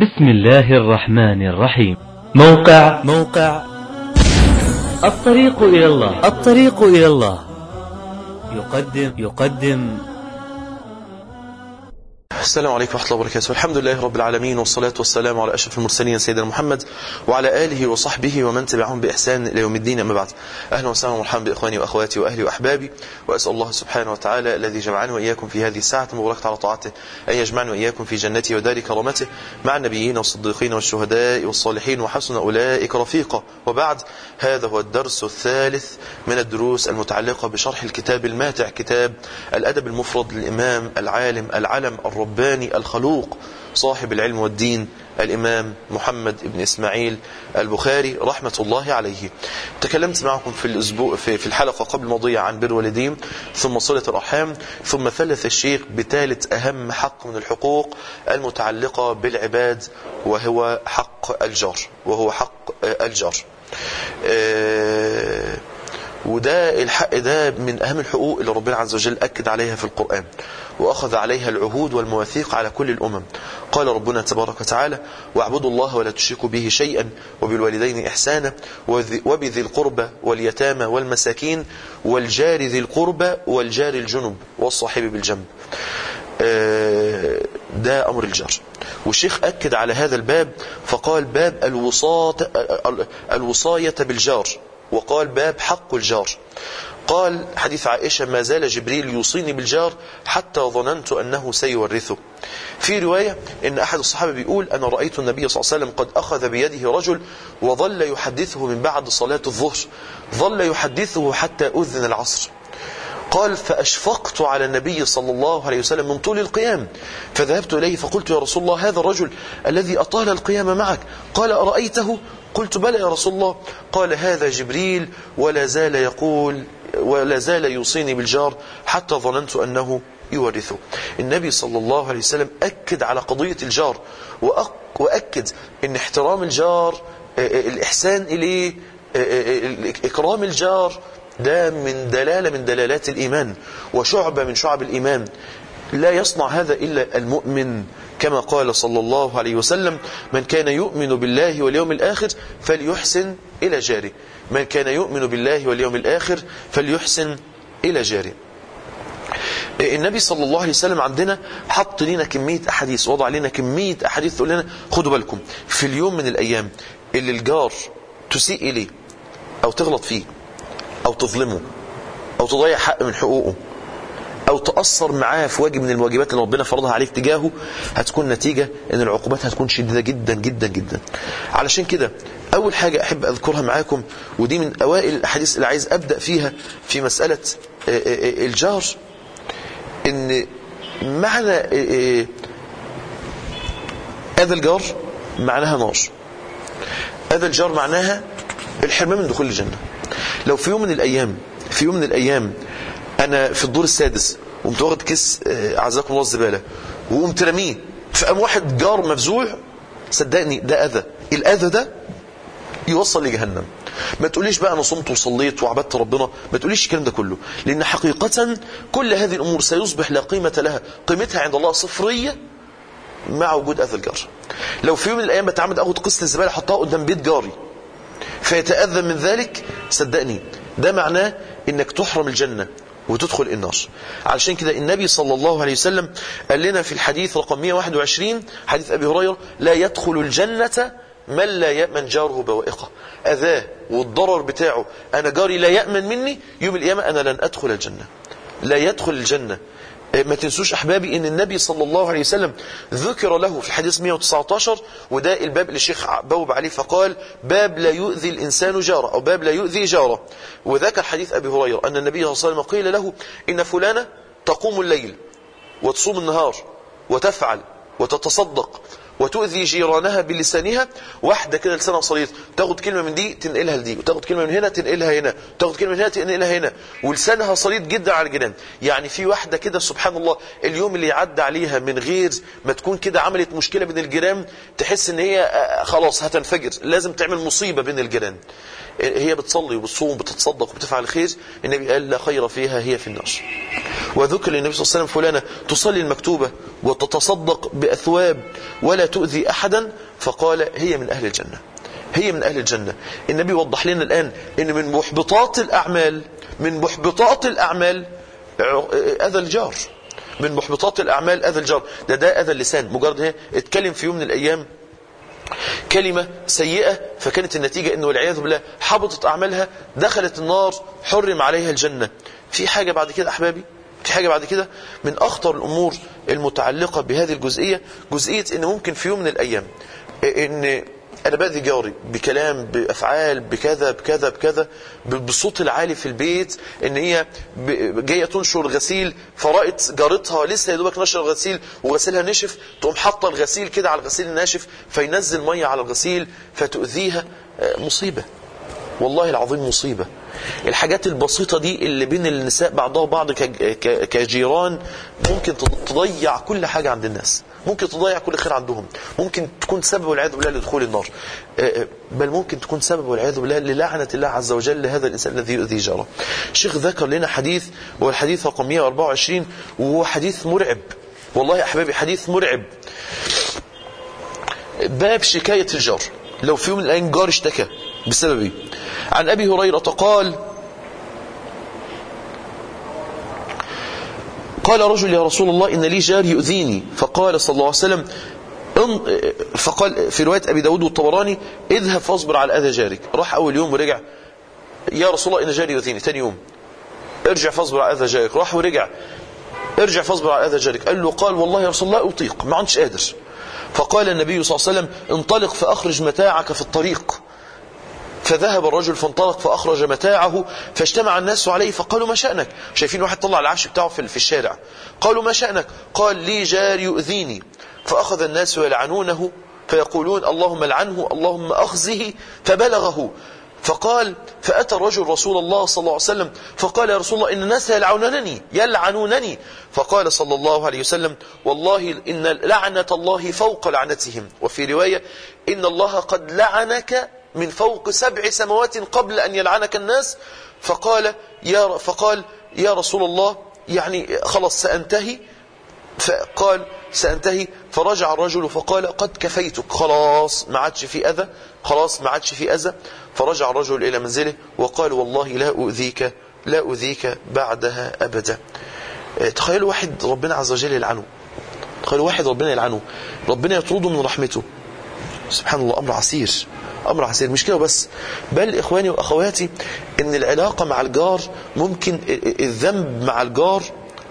بسم الله الرحمن الرحيم موقع موقع الطريق إلى الله الطريق إلى الله يقدم يقدم السلام عليكم ورحمة الله وبركاته الحمد لله رب العالمين والصلاة والسلام على أشرف المرسلين سيدنا محمد وعلى آله وصحبه ومن تبعهم بإحسان إلى يوم الدين أما بعد أهلا وسهلا ومرحبا بإخواني وأخواتي وأهلي وأحبابي وأسأل الله سبحانه وتعالى الذي جمعني وإياكم في هذه الساعة المباركة على طاعته أن يجمعني وإياكم في جنته ودار كرامته مع النبيين والصديقين والشهداء والصالحين وحسن أولئك رفيقا وبعد هذا هو الدرس الثالث من الدروس المتعلقة بشرح الكتاب الماتع كتاب الأدب المفرد للإمام العالم العلم الرباني الخلوق صاحب العلم والدين الإمام محمد بن إسماعيل البخاري رحمة الله عليه تكلمت معكم في الأسبوع في, في الحلقة قبل الماضية عن بر والدين ثم صلة الأرحام ثم ثلث الشيخ بثالث أهم حق من الحقوق المتعلقة بالعباد وهو حق الجار وهو حق الجار أه وده الحق ده من أهم الحقوق اللي ربنا عز وجل أكد عليها في القرآن وأخذ عليها العهود والمواثيق على كل الأمم قال ربنا تبارك وتعالى واعبدوا الله ولا تشركوا به شيئا وبالوالدين إحسانا وبذي القربى واليتامى والمساكين والجار ذي القربى والجار الجنب والصاحب بالجنب ده أمر الجار والشيخ أكد على هذا الباب فقال باب الوصاة الوصاية بالجار وقال باب حق الجار قال حديث عائشة ما زال جبريل يوصيني بالجار حتى ظننت أنه سيورثه في رواية أن أحد الصحابة بيقول أنا رأيت النبي صلى الله عليه وسلم قد أخذ بيده رجل وظل يحدثه من بعد صلاة الظهر ظل يحدثه حتى أذن العصر قال فأشفقت على النبي صلى الله عليه وسلم من طول القيام فذهبت إليه فقلت يا رسول الله هذا الرجل الذي أطال القيام معك قال أرأيته قلت بلى يا رسول الله قال هذا جبريل ولا زال يقول ولا زال يوصيني بالجار حتى ظننت أنه يورثه النبي صلى الله عليه وسلم أكد على قضية الجار وأكد أن احترام الجار الإحسان إليه إكرام الجار ده من دلالة من دلالات الإيمان وشعبة من شعب الإيمان لا يصنع هذا إلا المؤمن كما قال صلى الله عليه وسلم من كان يؤمن بالله واليوم الآخر فليحسن إلى جاره من كان يؤمن بالله واليوم الآخر فليحسن إلى جاره النبي صلى الله عليه وسلم عندنا حط لنا كمية أحاديث وضع لنا كمية أحاديث تقول لنا خدوا بالكم في اليوم من الأيام اللي الجار تسيء إليه أو تغلط فيه أو تظلمه أو تضيع حق من حقوقه أو تأثر معاه في واجب من الواجبات اللي ربنا فرضها عليك تجاهه هتكون نتيجة أن العقوبات هتكون شديدة جدا جدا جدا علشان كده أول حاجة أحب أذكرها معاكم ودي من أوائل الأحاديث اللي عايز أبدأ فيها في مسألة الجار أن معنى أذى الجار معناها نار أذى الجار معناها الحرمان من دخول الجنة لو في يوم من الأيام في يوم من الأيام أنا في الدور السادس وقمت واخد كيس أعزكم الله الزبالة وقمت رميه فقام واحد جار مفزوع صدقني ده أذى الأذى ده يوصل لجهنم ما تقوليش بقى أنا صمت وصليت وعبدت ربنا ما تقوليش الكلام ده كله لأن حقيقة كل هذه الأمور سيصبح لا قيمة لها قيمتها عند الله صفرية مع وجود أذى الجار لو في يوم من الأيام بتعمد أخد قسط الزبالة أحطها قدام بيت جاري فيتأذى من ذلك صدقني ده معناه انك تحرم الجنة وتدخل النار علشان كده النبي صلى الله عليه وسلم قال لنا في الحديث رقم 121 حديث أبي هريرة لا يدخل الجنة من لا يأمن جاره بوائقه أذاه والضرر بتاعه أنا جاري لا يأمن مني يوم القيامة أنا لن أدخل الجنة لا يدخل الجنة ما تنسوش أحبابي أن النبي صلى الله عليه وسلم ذكر له في الحديث 119 وده الباب اللي الشيخ بوب عليه فقال باب لا يؤذي الإنسان جاره أو باب لا يؤذي جاره وذاك الحديث أبي هريرة أن النبي صلى الله عليه وسلم قيل له إن فلانة تقوم الليل وتصوم النهار وتفعل وتتصدق وتؤذي جيرانها بلسانها واحدة كده لسانها صليط تاخد كلمة من دي تنقلها لدي وتاخد كلمة من هنا تنقلها هنا تاخد كلمة من هنا تنقلها هنا ولسانها صليط جدا على الجيران يعني في واحدة كده سبحان الله اليوم اللي يعدى عليها من غير ما تكون كده عملت مشكلة بين الجيران تحس ان هي خلاص هتنفجر لازم تعمل مصيبة بين الجيران هي بتصلي وبتصوم وبتتصدق وبتفعل الخير النبي قال لا خير فيها هي في النار وذكر للنبي صلى الله عليه وسلم فلانة تصلي المكتوبة وتتصدق بأثواب ولا تؤذي أحدا فقال هي من أهل الجنة هي من أهل الجنة النبي وضح لنا الآن أن من محبطات الأعمال من محبطات الأعمال أذى الجار من محبطات الأعمال أذى الجار ده ده أذى اللسان مجرد هي اتكلم في يوم من الأيام كلمة سيئة فكانت النتيجة أنه والعياذ بالله حبطت أعمالها دخلت النار حرم عليها الجنة في حاجة بعد كده أحبابي في حاجة بعد كده من أخطر الأمور المتعلقة بهذه الجزئية جزئية أن ممكن في يوم من الأيام أن أنا بأذي جاري بكلام بأفعال بكذا بكذا بكذا بالصوت العالي في البيت إن هي جاية تنشر غسيل فرأت جارتها لسه يا دوبك نشر الغسيل وغسيلها نشف تقوم حاطة الغسيل كده على الغسيل الناشف فينزل مية على الغسيل فتؤذيها مصيبة والله العظيم مصيبة الحاجات البسيطة دي اللي بين النساء بعضها وبعض كجيران ممكن تضيع كل حاجة عند الناس ممكن تضيع كل خير عندهم ممكن تكون سبب والعياذ بالله لدخول النار بل ممكن تكون سبب والعياذ بالله للعنة الله عز وجل لهذا الإنسان الذي يؤذي جاره الشيخ ذكر لنا حديث وهو الحديث رقم 124 وهو حديث مرعب والله يا أحبابي حديث مرعب باب شكاية الجار لو في يوم من الأيام جار اشتكى بسببه عن أبي هريرة قال قال رجل يا رسول الله إن لي جار يؤذيني فقال صلى الله عليه وسلم فقال في رواية أبي داود والطبراني اذهب فاصبر على أذى جارك راح أول يوم ورجع يا رسول الله إن جاري يؤذيني ثاني يوم ارجع فاصبر على أذى جارك راح ورجع ارجع فاصبر على أذى جارك قال له قال والله يا رسول الله أطيق ما عندش قادر فقال النبي صلى الله عليه وسلم انطلق فأخرج متاعك في الطريق فذهب الرجل فانطلق فأخرج متاعه فاجتمع الناس عليه فقالوا ما شأنك شايفين واحد طلع العش بتاعه في الشارع قالوا ما شأنك قال لي جار يؤذيني فأخذ الناس يلعنونه فيقولون اللهم لعنه اللهم أخزه فبلغه فقال فأتى الرجل رسول الله صلى الله عليه وسلم فقال يا رسول الله إن الناس يلعنونني يلعنونني فقال صلى الله عليه وسلم والله إن لعنة الله فوق لعنتهم وفي رواية إن الله قد لعنك من فوق سبع سماوات قبل أن يلعنك الناس فقال يا فقال يا رسول الله يعني خلاص سأنتهي فقال سأنتهي فرجع الرجل فقال قد كفيتك خلاص ما عادش في أذى خلاص ما عادش في أذى فرجع الرجل إلى منزله وقال والله لا أؤذيك لا أؤذيك بعدها أبدا تخيلوا واحد ربنا عز وجل يلعنه تخيلوا واحد ربنا يلعنه ربنا يطرده من رحمته سبحان الله أمر عسير أمر عسير مش كده بس بل إخواني وأخواتي إن العلاقة مع الجار ممكن الذنب مع الجار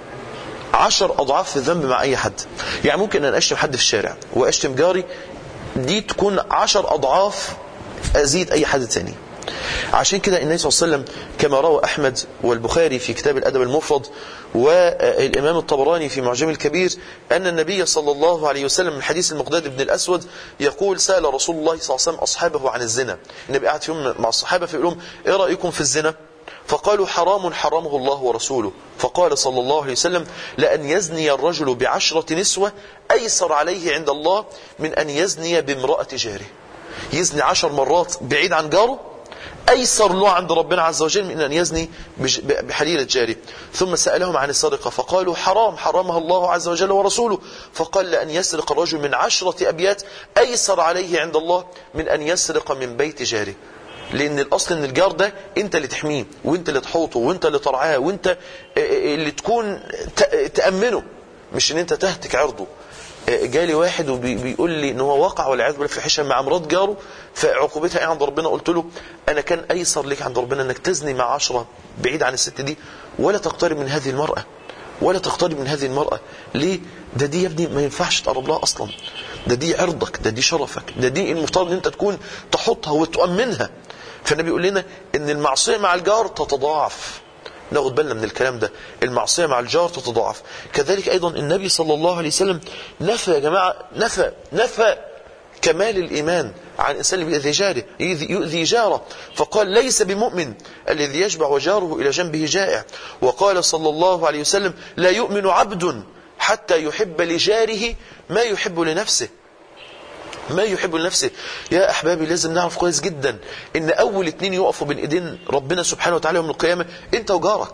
عشر أضعاف الذنب مع أي حد يعني ممكن أن أشتم حد في الشارع وأشتم جاري دي تكون عشر أضعاف أزيد أي حد تاني عشان كده النبي صلى الله عليه وسلم كما روى أحمد والبخاري في كتاب الأدب المفرد والإمام الطبراني في معجم الكبير أن النبي صلى الله عليه وسلم من حديث المقداد بن الأسود يقول سأل رسول الله صلى الله عليه وسلم أصحابه عن الزنا النبي قاعد فيهم مع الصحابة فيقول لهم إيه رأيكم في الزنا فقالوا حرام حرمه الله ورسوله فقال صلى الله عليه وسلم لأن يزني الرجل بعشرة نسوة أيسر عليه عند الله من أن يزني بامرأة جاره يزني عشر مرات بعيد عن جاره أيسر له عند ربنا عز وجل من أن يزني بحليلة جاري ثم سألهم عن السرقة فقالوا حرام حرمها الله عز وجل ورسوله فقال لأن يسرق الرجل من عشرة أبيات أيسر عليه عند الله من أن يسرق من بيت جاره لأن الأصل أن الجار ده أنت اللي تحميه وأنت اللي تحوطه وأنت اللي ترعاه وأنت اللي تكون تأمنه مش أن أنت تهتك عرضه جالي واحد وبيقول لي ان هو وقع والعياذ بالله في حشه مع مرات جاره فعقوبتها ايه عند ربنا قلت له انا كان ايسر لك عند ربنا انك تزني مع عشرة بعيد عن الست دي ولا تقترب من هذه المراه ولا تقترب من هذه المراه ليه ده دي يا ابني ما ينفعش تقرب لها اصلا ده دي عرضك ده دي شرفك ده دي المفترض ان انت تكون تحطها وتؤمنها فالنبي يقول لنا ان المعصيه مع الجار تتضاعف ناخد بالنا من الكلام ده المعصية مع الجار تتضاعف كذلك أيضا النبي صلى الله عليه وسلم نفى يا جماعة نفى نفى كمال الإيمان عن الإنسان اللي بيؤذي جاره يؤذي جاره فقال ليس بمؤمن الذي يشبع وجاره إلى جنبه جائع وقال صلى الله عليه وسلم لا يؤمن عبد حتى يحب لجاره ما يحب لنفسه ما يحب لنفسه يا أحبابي لازم نعرف كويس جدا إن أول اتنين يقفوا بين إيدين ربنا سبحانه وتعالى يوم القيامة أنت وجارك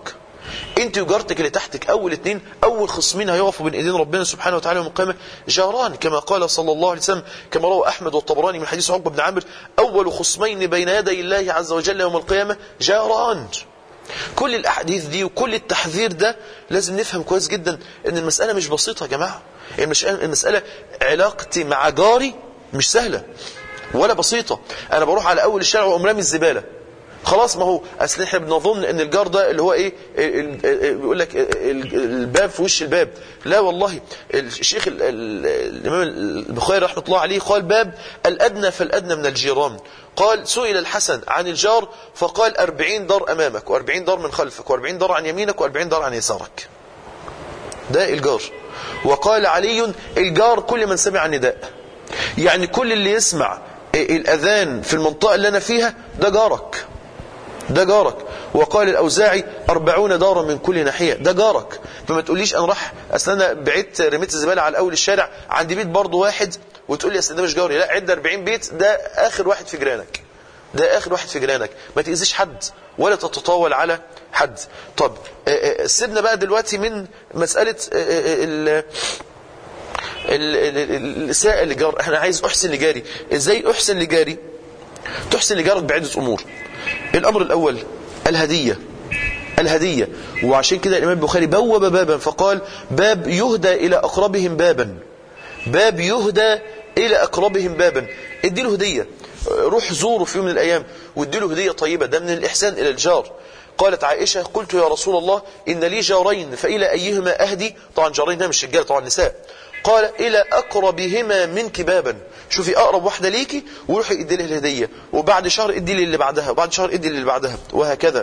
انت وجارتك اللي تحتك اول اتنين اول خصمين هيقفوا بين ايدين ربنا سبحانه وتعالى يوم القيامه جاران كما قال صلى الله عليه وسلم كما روى احمد والطبراني من حديث عقبه بن عامر اول خصمين بين يدي الله عز وجل يوم القيامه جاران كل الاحاديث دي وكل التحذير ده لازم نفهم كويس جدا ان المساله مش بسيطه يا جماعه المساله المساله علاقتي مع جاري مش سهله ولا بسيطه انا بروح على اول الشارع واقوم رامي الزباله خلاص ما هو اصل احنا بنظن ان الجار ده اللي هو ايه ال- ال- بيقول لك ال- الباب في وش الباب لا والله الشيخ ال- ال- الامام البخاري رحمه الله عليه قال باب الادنى فالادنى من الجيران قال سئل الحسن عن الجار فقال أربعين دار أمامك وأربعين دار من خلفك وأربعين دار عن يمينك وأربعين دار عن يسارك ده الجار وقال علي الجار كل من سمع النداء يعني كل اللي يسمع الأذان في المنطقة اللي أنا فيها ده جارك ده جارك وقال الأوزاعي أربعون دارا من كل ناحية ده جارك فما تقوليش أنا راح أصل أنا بعت رميت الزبالة على أول الشارع عندي بيت برضه واحد وتقول لي أصل ده مش جاري لا عد 40 بيت ده آخر واحد في جيرانك ده آخر واحد في جيرانك ما تأذيش حد ولا تتطاول على حد طب آه، آه، سيبنا بقى دلوقتي من مسألة آه، آه، ال- ال- ال- ال- الإساءة لجار احنا عايز أحسن لجاري ازاي أحسن لجاري تحسن لجارك بعدة أمور الأمر الأول الهدية الهدية وعشان كده الإمام البخاري بوب بابا فقال باب يهدى إلى أقربهم بابا باب يهدى إلى أقربهم بابا اديله هدية روح زوره في يوم من الأيام واديله هدية طيبة ده من الإحسان إلى الجار قالت عائشة قلت يا رسول الله إن لي جارين فإلى أيهما أهدي طبعا جارين ده مش رجال طبعا نساء قال إلى أقربهما منك بابا شوفي أقرب واحدة ليكي وروحي ادي لها الهدية وبعد شهر ادي للي بعدها وبعد شهر ادي للي بعدها وهكذا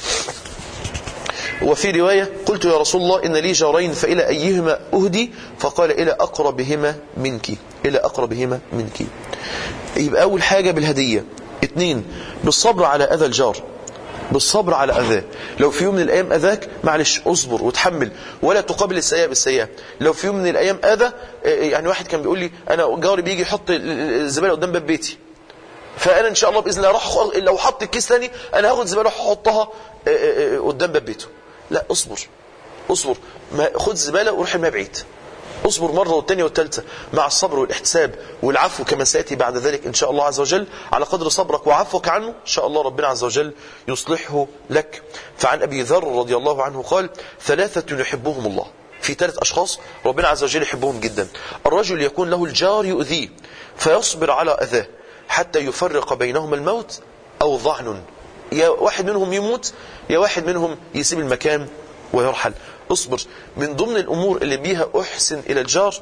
وفي رواية قلت يا رسول الله إن لي جارين فإلى أيهما أهدي فقال إلى أقربهما منك إلى أقربهما منك يبقى أول حاجة بالهدية اثنين بالصبر على أذى الجار بالصبر على أذاه لو في يوم من الأيام أذاك معلش اصبر وتحمل ولا تقابل السيئة بالسيئة لو في يوم من الأيام أذى يعني واحد كان بيقول لي أنا جاري بيجي يحط الزبالة قدام باب بيتي فانا ان شاء الله باذن الله راح أخ- لو حط الكيس ثاني انا هاخد زباله واحطها قدام باب بيته لا اصبر اصبر ما خد زباله وروح ارميها بعيد اصبر مرة والثانية والثالثة مع الصبر والاحتساب والعفو كما سيأتي بعد ذلك إن شاء الله عز وجل على قدر صبرك وعفوك عنه إن شاء الله ربنا عز وجل يصلحه لك فعن أبي ذر رضي الله عنه قال ثلاثة يحبهم الله في ثلاث أشخاص ربنا عز وجل يحبهم جدا الرجل يكون له الجار يؤذيه فيصبر على أذاه حتى يفرق بينهما الموت أو ظعن يا واحد منهم يموت يا واحد منهم يسيب المكان ويرحل اصبر من ضمن الأمور اللي بيها أحسن إلى الجار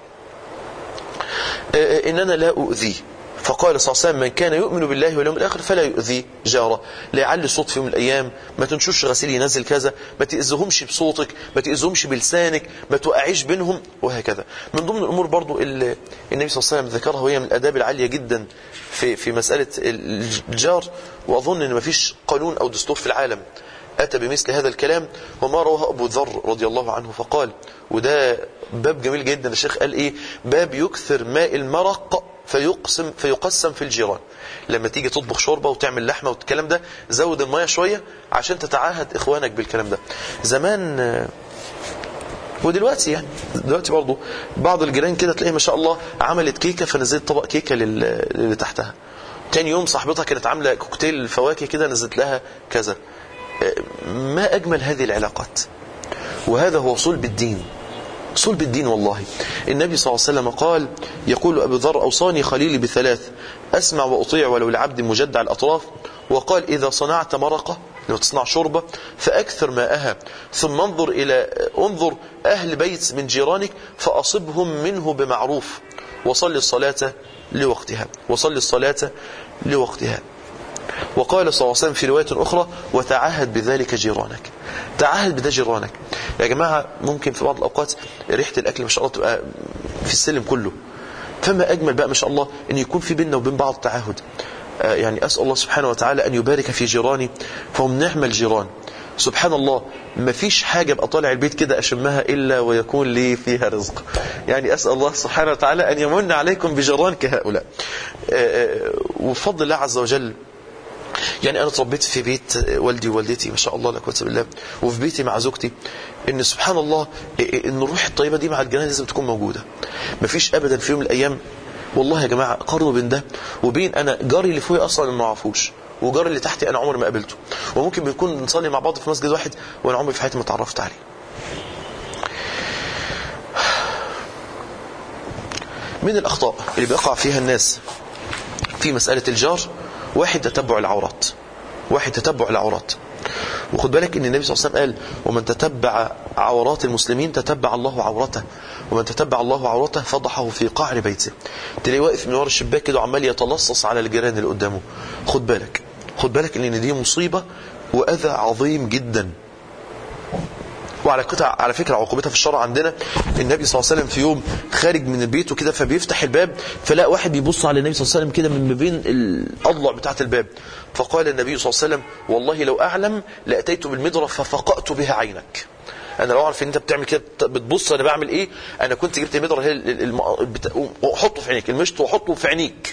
آه، إن أنا لا أؤذيه فقال صلى الله عليه وسلم من كان يؤمن بالله واليوم الآخر فلا يؤذي جاره لا يعلي صوت في يوم من الأيام ما تنشرش غسيل ينزل كذا ما تأذيهمش بصوتك ما تأذيهمش بلسانك ما توقعيش بينهم وهكذا من ضمن الأمور برضو اللي النبي صلى الله عليه وسلم ذكرها وهي من الآداب العالية جدا في في مسألة الجار وأظن أن ما فيش قانون أو دستور في العالم أتى بمثل هذا الكلام وما رواه أبو ذر رضي الله عنه فقال وده باب جميل جدا الشيخ قال إيه باب يكثر ماء المرق فيقسم فيقسم في الجيران لما تيجي تطبخ شوربة وتعمل لحمة والكلام ده زود المية شوية عشان تتعاهد إخوانك بالكلام ده زمان آه، ودلوقتي يعني دلوقتي برضو بعض الجيران كده تلاقيه ما شاء الله عملت كيكة فنزلت طبق كيكة لل- للي تحتها تاني يوم صاحبتها كانت عاملة كوكتيل فواكه كده نزلت لها كذا ما أجمل هذه العلاقات وهذا هو صلب الدين صلب الدين والله النبي صلى الله عليه وسلم قال يقول أبو ذر أوصاني خليلي بثلاث أسمع وأطيع ولو العبد مجدع الأطراف وقال إذا صنعت مرقة لو تصنع شوربة فأكثر ماءها ثم انظر إلى انظر أهل بيت من جيرانك فأصبهم منه بمعروف وصل الصلاة لوقتها وصل الصلاة لوقتها وقال صلى الله عليه وسلم في رواية أخرى وتعهد بذلك جيرانك تعهد بده جيرانك يا جماعة ممكن في بعض الأوقات ريحة الأكل ما شاء الله تبقى في السلم كله فما أجمل بقى ما شاء الله أن يكون في بيننا وبين بعض تعهد آه، يعني أسأل الله سبحانه وتعالى أن يبارك في جيراني فهم نعم الجيران سبحان الله ما فيش حاجة ابقى طالع البيت كده أشمها إلا ويكون لي فيها رزق يعني أسأل الله سبحانه وتعالى أن يمن عليكم بجيران كهؤلاء آه، آه، وبفضل الله عز وجل يعني انا اتربيت في بيت والدي ووالدتي ما شاء الله لا قوه الا بالله وفي بيتي مع زوجتي ان سبحان الله ان الروح الطيبه دي مع الجيران لازم تكون موجوده مفيش ابدا في يوم من الايام والله يا جماعه قارنوا بين ده وبين انا جاري اللي فوقي اصلا ما اعرفوش وجاري اللي تحتي انا عمري ما قابلته وممكن بنكون نصلي مع بعض في مسجد واحد وانا عمري في حياتي ما اتعرفت عليه من الاخطاء اللي بيقع فيها الناس في مساله الجار واحد تتبع العورات واحد تتبع العورات وخد بالك ان النبي صلى الله عليه وسلم قال ومن تتبع عورات المسلمين تتبع الله عورته ومن تتبع الله عورته فضحه في قعر بيته تلاقيه واقف من ورا الشباك كده وعمال يتلصص على الجيران اللي قدامه خد بالك خد بالك ان دي مصيبه واذى عظيم جدا وعلى قطع على فكره عقوبتها في الشرع عندنا النبي صلى الله عليه وسلم في يوم خارج من البيت وكده فبيفتح الباب فلاقى واحد بيبص على النبي صلى الله عليه وسلم كده من ما بين الاضلع بتاعه الباب فقال النبي صلى الله عليه وسلم والله لو اعلم لاتيت بالمدرة ففقأت بها عينك انا لو اعرف ان انت بتعمل كده بتبص انا بعمل ايه انا كنت جبت المدرة هي واحطه في عينيك المشط واحطه في عينيك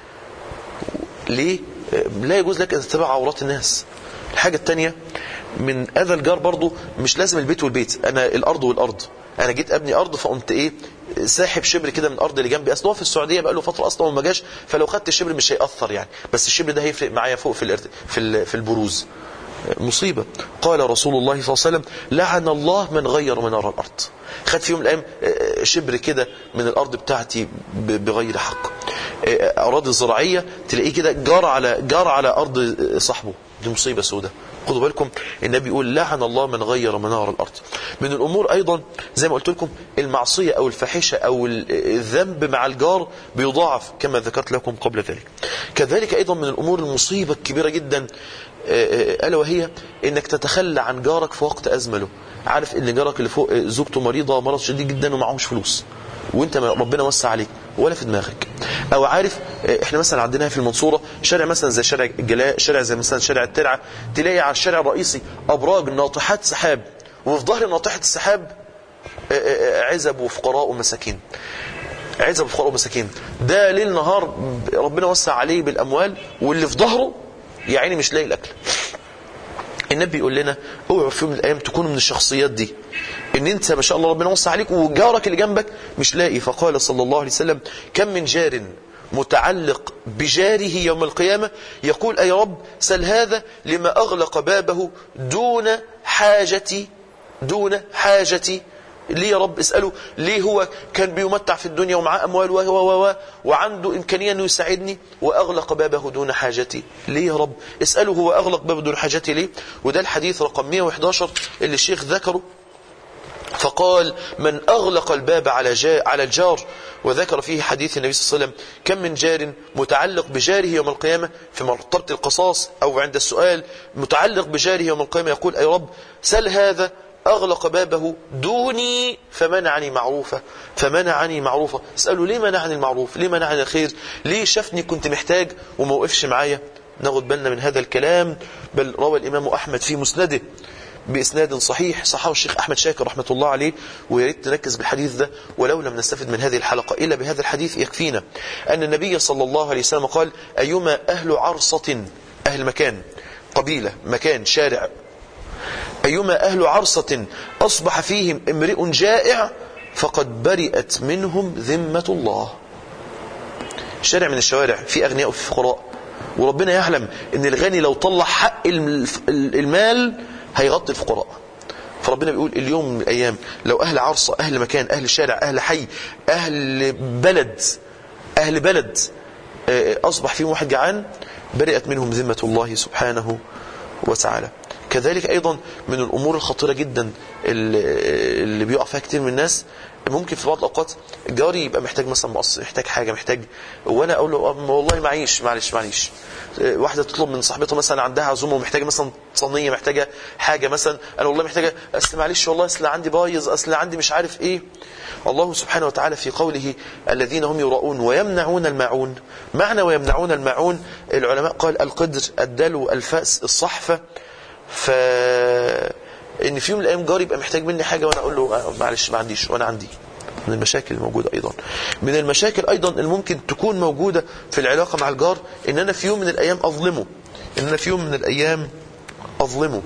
ليه لا يجوز لك ان تتبع عورات الناس الحاجه الثانيه من اذى الجار برضو مش لازم البيت والبيت انا الارض والارض انا جيت ابني ارض فقمت ايه ساحب شبر كده من الارض اللي جنبي اصل هو في السعوديه بقى له فتره اصلا وما جاش فلو خدت الشبر مش هياثر يعني بس الشبر ده هيفرق معايا فوق في الارت... في في البروز مصيبه قال رسول الله صلى الله عليه وسلم لعن الله من غير منار الارض خد في يوم من الايام شبر كده من الارض بتاعتي بغير حق اراضي الزراعيه تلاقيه كده جار على جار على ارض صاحبه دي مصيبه سوداء خدوا بالكم النبي يقول لعن الله من غير منار الارض من الامور ايضا زي ما قلت لكم المعصيه او الفاحشه او الذنب مع الجار بيضاعف كما ذكرت لكم قبل ذلك كذلك ايضا من الامور المصيبه الكبيره جدا الا وهي انك تتخلى عن جارك في وقت ازمله عارف ان جارك اللي فوق زوجته مريضه مرض شديد جدا ومعهوش فلوس وانت ربنا وسع عليك ولا في دماغك او عارف احنا مثلا عندنا في المنصوره شارع مثلا زي شارع الجلاء شارع زي مثلا شارع الترعه تلاقي على الشارع الرئيسي ابراج ناطحات سحاب وفي ظهر ناطحه السحاب عزب وفقراء ومساكين عزب وفقراء ومساكين ده ليل نهار ربنا وسع عليه بالاموال واللي في ظهره يا عيني مش لاقي الاكل النبي يقول لنا اوعوا في يوم من الايام تكونوا من الشخصيات دي ان انت ما شاء الله ربنا وسع عليك وجارك اللي جنبك مش لاقي فقال صلى الله عليه وسلم كم من جار متعلق بجاره يوم القيامة يقول أي رب سل هذا لما أغلق بابه دون حاجتي دون حاجتي ليه يا رب اسأله ليه هو كان بيمتع في الدنيا ومعاه أموال و و و وعنده إمكانية أنه يساعدني وأغلق بابه دون حاجتي ليه يا رب اسأله هو أغلق بابه دون حاجتي ليه وده الحديث رقم 111 اللي الشيخ ذكره فقال من أغلق الباب على جا على الجار وذكر فيه حديث النبي صلى الله عليه وسلم كم من جار متعلق بجاره يوم القيامة في مرتبة القصاص أو عند السؤال متعلق بجاره يوم القيامة يقول أي رب سل هذا أغلق بابه دوني فمنعني معروفة فمنعني معروفة اسأله ليه منعني المعروف ليه منعني الخير ليه شافني كنت محتاج وما وقفش معايا ناخد بالنا من هذا الكلام بل روى الإمام أحمد في مسنده بإسناد صحيح صححه الشيخ أحمد شاكر رحمة الله عليه ويا ريت نركز بالحديث ده ولو لم نستفد من هذه الحلقة إلا بهذا الحديث يكفينا أن النبي صلى الله عليه وسلم قال أيما أهل عرصة أهل مكان قبيلة مكان شارع أيما أهل عرصة أصبح فيهم امرئ جائع فقد برئت منهم ذمة الله شارع من الشوارع في أغنياء وفي فقراء وربنا يعلم ان الغني لو طلع حق المال هيغطي الفقراء فربنا بيقول اليوم من الايام لو اهل عرصه اهل مكان اهل شارع اهل حي اهل بلد اهل بلد اصبح فيهم واحد جعان برئت منهم ذمه الله سبحانه وتعالى كذلك ايضا من الامور الخطيره جدا اللي بيقع فيها كتير من الناس ممكن في بعض الاوقات جاري يبقى محتاج مثلا مقص محتاج حاجه محتاج وانا اقول له والله معيش معلش معلش واحده تطلب من صاحبتها مثلا عندها عزومه ومحتاجه مثلا صينيه محتاجه حاجه مثلا انا والله محتاجه اصل معلش والله اصل عندي بايظ اصل عندي مش عارف ايه الله سبحانه وتعالى في قوله الذين هم يراؤون ويمنعون الماعون معنى ويمنعون الماعون العلماء قال القدر الدلو الفأس الصحفه ف ان في يوم من الايام جاري يبقى محتاج مني حاجه وانا اقول له معلش ما عنديش وانا عندي من المشاكل الموجودة أيضا من المشاكل أيضا اللي ممكن تكون موجودة في العلاقة مع الجار إن أنا في يوم من الأيام أظلمه إن أنا في يوم من الأيام أظلمه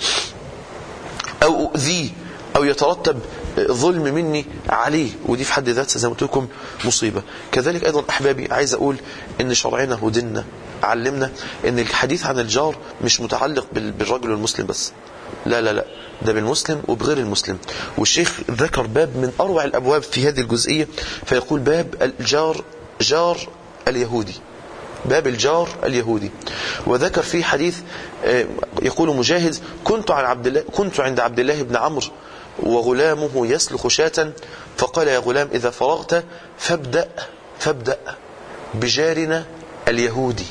أو أؤذيه أو يترتب ظلم مني عليه ودي في حد ذاتها زي ما قلت لكم مصيبة كذلك أيضا أحبابي عايز أقول إن شرعنا وديننا علمنا إن الحديث عن الجار مش متعلق بال- بالرجل المسلم بس لا لا لا ده بالمسلم وبغير المسلم والشيخ ذكر باب من أروع الأبواب في هذه الجزئية فيقول باب الجار جار اليهودي باب الجار اليهودي وذكر فيه حديث آه، يقول مجاهد كنت عن عبد الله كنت عند عبد الله بن عمرو وغلامه يسلخ شاة فقال يا غلام إذا فرغت فابدأ فابدأ بجارنا اليهودي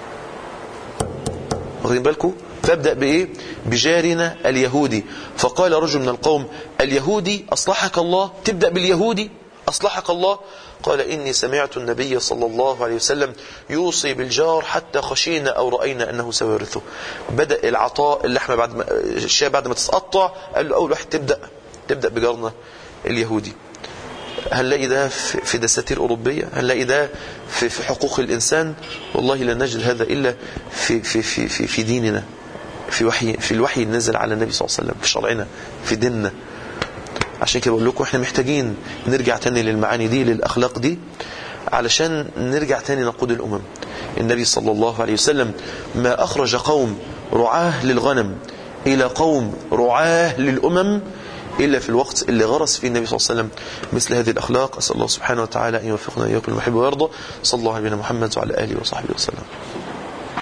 واخدين بالكم فابدأ بإيه بجارنا اليهودي فقال رجل من القوم اليهودي أصلحك الله تبدأ باليهودي أصلحك الله قال إني سمعت النبي صلى الله عليه وسلم يوصي بالجار حتى خشينا أو رأينا أنه سيورثه بدأ العطاء اللحمة بعد ما الشاة بعد ما تتقطع قال له أول واحد تبدأ تبدأ بجارنا اليهودي هنلاقي ده في في دساتير أوروبية هنلاقي ده في, في حقوق الإنسان والله لن نجد هذا إلا في, في, في, في, في ديننا في وحي في الوحي النزل على النبي صلى الله عليه وسلم في شرعنا في ديننا عشان كده بقول لكم احنا محتاجين نرجع تاني للمعاني دي للأخلاق دي علشان نرجع تاني نقود الأمم النبي صلى الله عليه وسلم ما أخرج قوم رعاه للغنم إلى قوم رعاه للأمم إلا في الوقت اللي غرس فيه النبي صلى الله عليه وسلم مثل هذه الأخلاق أسأل الله سبحانه وتعالى أن يوفقنا إياكم المحب ويرضى صلى الله على نبينا محمد وعلى آله وصحبه وسلم